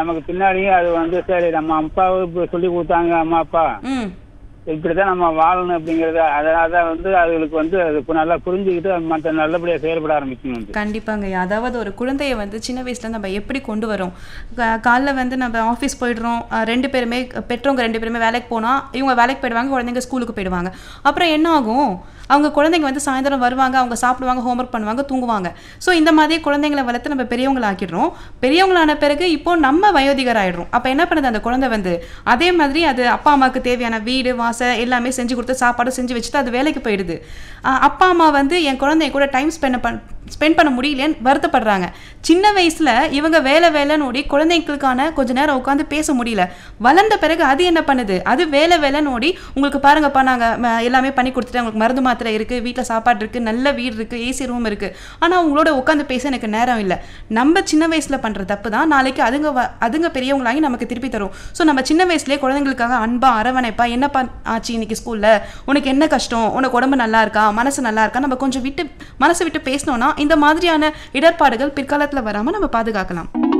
நமக்கு பின்னாடியும் அது வந்து சரி நம்ம அப்பாவும் இப்படி சொல்லி கொடுத்தாங்க அம்மா அப்பா ம் இப்படிதான் நம்ம வாழணும் அப்படிங்கறது அதனால தான் வந்து அதுகளுக்கு வந்து அது இப்ப நல்லா புரிஞ்சுக்கிட்டு மற்ற நல்லபடியா செயல்பட ஆரம்பிக்கணும் வந்து. கண்டிப்பாங்க அதாவது ஒரு குழந்தைய வந்து சின்ன வயசுல நம்ம எப்படி கொண்டு வரோம் கா- காலைல வந்து நம்ம ஆஃபீஸ் போயிடுறோம் அஹ் ரெண்டு பேருமே பெற்றவங்க ரெண்டு பேருமே வேலைக்கு போனா இவங்க வேலைக்கு போயிடுவாங்க குழந்தைங்க ஸ்கூலுக்கு போயிடுவாங்க அப்புறம் என்ன ஆகும் அவங்க குழந்தைங்க வந்து சாயந்தரம் வருவாங்க அவங்க சாப்பிடுவாங்க ஹோம்ஒர்க் பண்ணுவாங்க தூங்குவாங்க ஸோ இந்த மாதிரி குழந்தைங்களை வளர்த்து நம்ம பெரியவங்கள ஆக்கிடுறோம் பெரியவங்களான பிறகு இப்போ நம்ம வயோதிகர் ஆயிடுறோம் அப்போ என்ன பண்ணுது அந்த குழந்தை வந்து அதே மாதிரி அது அப்பா அம்மாவுக்கு தேவையான வீடு வாசல் எல்லாமே செஞ்சு கொடுத்து சாப்பாடு செஞ்சு வச்சுட்டு அது வேலைக்கு போயிடுது அஹ் அப்பா அம்மா வந்து என் குழந்தைய கூட டைம் ஸ்பெண்ட் பண் ஸ்பெண்ட் பண்ண முடியலன்னு வருத்தப்படுறாங்க சின்ன வயசுல இவங்க வேலை வேலைன்னு ஓடி குழந்தைகளுக்கான கொஞ்ச நேரம் உட்காந்து பேச முடியல வளர்ந்த பிறகு அது என்ன பண்ணுது அது வேலை வேலைன்னு ஓடி உங்களுக்கு பாருங்கப்பா நாங்க ம, எல்லாமே பண்ணி கொடுத்துட்டேன் உங்களுக்கு மருந்து மாத்திரை இருக்கு வீட்டில் சாப்பாடு இருக்கு நல்ல வீடு இருக்கு ஏசி ரூம் இருக்கு ஆனா உங்களோட உட்காந்து பேச எனக்கு நேரம் இல்லை நம்ம சின்ன வயசுல பண்ற தப்பு தான் நாளைக்கு அதுங்க வ- அதுங்க பெரியவங்களாகி நமக்கு திருப்பி தரும் ஸோ நம்ம சின்ன வயசுலயே குழந்தைங்களுக்காக அன்பா அரவணைப்பா என்னப்பா ஆச்சு இன்னைக்கு ஸ்கூல்ல உனக்கு என்ன கஷ்டம் உனக்கு உடம்பு நல்லா இருக்கா மனசு நல்லா இருக்கா நம்ம கொஞ்சம் விட்டு மனசை விட்டு பேசினோம்னா இந்த மாதிரியான இடர்பாடுகள் பிற்காலத்துல வராம நம்ம பாதுகாக்கலாம்